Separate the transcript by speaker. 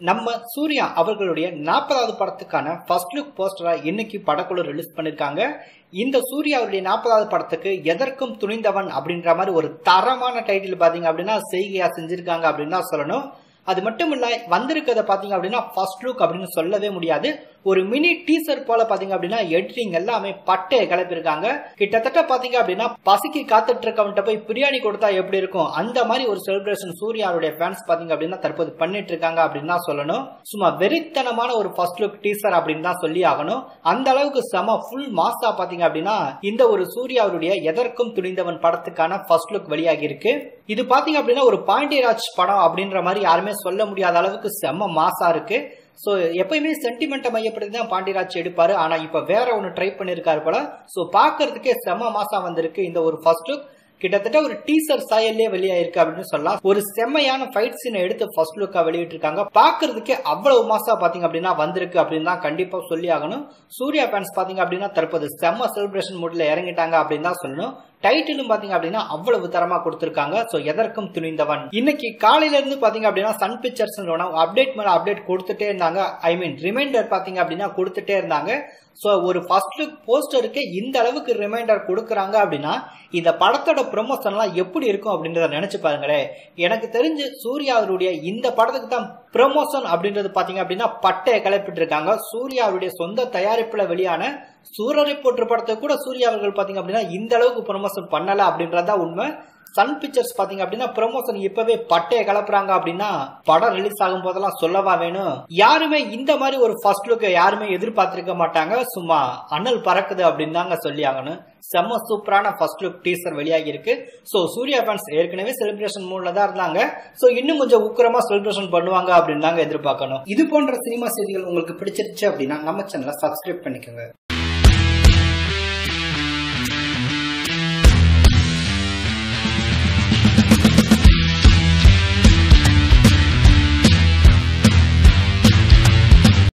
Speaker 1: நம்ம சூர்யா அவர்களுடைய நாற்பதாவது படத்துக்கான ஃபர்ஸ்ட் லுக் போஸ்டரா இன்னைக்கு படக்குழு ரிலீஸ் பண்ணிருக்காங்க இந்த சூர்யா அவருடைய நாற்பதாவது படத்துக்கு எதற்கும் துணிந்தவன் அப்படின்ற மாதிரி ஒரு தரமான டைட்டில் பாத்தீங்க அப்படின்னா செய்கையா செஞ்சிருக்காங்க அப்படின்னு தான் சொல்லணும் அது மட்டும் இல்ல வந்திருக்கிறத பாத்தீங்க அப்படின்னா ஃபர்ஸ்ட் லுக் அப்படின்னு சொல்லவே முடியாது ஒரு மினி டீசர் போல பாத்தீங்க அப்படின்னா எடிட்டிங் எல்லாமே பட்டையை கிளப்பிருக்காங்க கிட்டத்தட்ட பாத்தீங்க அப்படின்னா பசிக்கு காத்துட்டு இருக்கவன்ட்ட போய் பிரியாணி கொடுத்தா எப்படி இருக்கும் அந்த மாதிரி ஒரு செலிப்ரேஷன் சூர்யாவுடைய ஃபேன்ஸ் பாத்தீங்க அப்படின்னா தற்போது பண்ணிட்டு இருக்காங்க அப்படின்னு தான் சொல்லணும் சும்மா வெறித்தனமான ஒரு ஃபர்ஸ்ட் லுக் டீசர் அப்படின்னு தான் சொல்லி ஆகணும் அந்த அளவுக்கு செம ஃபுல் மாசா பாத்தீங்க அப்படின்னா இந்த ஒரு சூர்யாவுடைய எதற்கும் துணிந்தவன் படத்துக்கான ஃபர்ஸ்ட் லுக் வெளியாகி இருக்கு இது பாத்தீங்க அப்படின்னா ஒரு பாண்டியராஜ் படம் அப்படின்ற மாதிரி யாருமே சொல்ல முடியாத அளவுக்கு செம்ம மாசா இருக்கு ஸோ எப்பயுமே சென்டிமெண்ட்டை மையப்படுத்தி தான் பாண்டியராஜ் எடுப்பாரு ஆனா இப்ப வேற ஒன்று ட்ரை பண்ணிருக்காரு போல ஸோ பாக்குறதுக்கே செம்ம மாசா வந்திருக்கு இந்த ஒரு ஃபர்ஸ்ட் லுக் கிட்டத்தட்ட ஒரு டீசர் சாயல்லே வெளியாயிருக்கு அப்படின்னு சொல்லலாம் ஒரு செம்மையான ஃபைட் சீனை எடுத்து ஃபர்ஸ்ட் லுக்கா வெளியிட்டு இருக்காங்க பாக்குறதுக்கே அவ்வளவு மாசா பாத்தீங்க அப்படின்னா வந்திருக்கு அப்படின்னு தான் கண்டிப்பா சொல்லி ஆகணும் சூர்யா ஃபேன்ஸ் பாத்தீங்க அப்படின்னா தற்போது செம்ம செலிப்ரேஷன் மூட்ல இறங்கிட்டாங்க அப்படின்னு தான் சொல்லணும் டைட்டிலும் பாத்தீங்க அப்படின்னா அவ்வளவு தரமா கொடுத்திருக்காங்க சோ எதற்கும் துணிந்தவன் இன்னைக்கு காலையில இருந்து பாத்தீங்க அப்படின்னா சன் பிக்சர்ஸ் அப்டேட் மேல அப்டேட் கொடுத்துட்டே இருந்தாங்க ஐ மீன் ரிமைண்டர் பாத்தீங்க அப்படின்னா கொடுத்துட்டே இருந்தாங்க ஸோ ஒரு ஃபர்ஸ்ட் லுக் போஸ்டருக்கு இந்த அளவுக்கு ரிமைண்டர் கொடுக்குறாங்க அப்படின்னா இந்த படத்தோட ப்ரொமோஷன்லாம் எப்படி இருக்கும் அப்படின்றத நினைச்சு பாருங்களேன் எனக்கு தெரிஞ்சு சூர்யா அவருடைய இந்த படத்துக்கு தான் ப்ரொமோஷன் அப்படின்றது பாத்தீங்க அப்படின்னா பட்டையை கிளப்பிட்டு இருக்காங்க சூர்யா அவருடைய சொந்த தயாரிப்புல வெளியான சூரரை போற்று படத்தை கூட சூர்யா அவர்கள் பாத்தீங்க அப்படின்னா இந்த அளவுக்கு ப்ரொமோஷன் பண்ணல அப்படின்றதா உண்மை சன் பிக்சர்ஸ் பாத்தீங்க அப்படின்னா ப்ரொமோஷன் இப்பவே பட்டையை கலப்புறாங்க அப்படின்னா படம் ரிலீஸ் ஆகும் போதெல்லாம் சொல்லவா வேணும் யாருமே இந்த மாதிரி ஒரு ஃபர்ஸ்ட் லுக்கை யாருமே எதிர்பார்த்திருக்க மாட்டாங்க சும்மா அனல் பறக்குது அப்படின்னு தாங்க சொல்லி ஆகணும் செம்ம சூப்பரான ஃபர்ஸ்ட் லுக் டீசர் வெளியாகி இருக்கு ஸோ சூர்யா ஃபேன்ஸ் ஏற்கனவே செலிப்ரேஷன் மூட்ல தான் இருந்தாங்க ஸோ இன்னும் கொஞ்சம் உக்கிரமா செலிப்ரேஷன் பண்ணுவாங்க அப்படின்னு தாங்க எதிர்பார்க்கணும் இது போன்ற சினிமா செய்திகள் உங்களுக்கு பிடிச்சிருச்சு அப்படின்னா நம்ம சேனலை சப்ஸ்கிரைப் பண்ணிக்கோங்க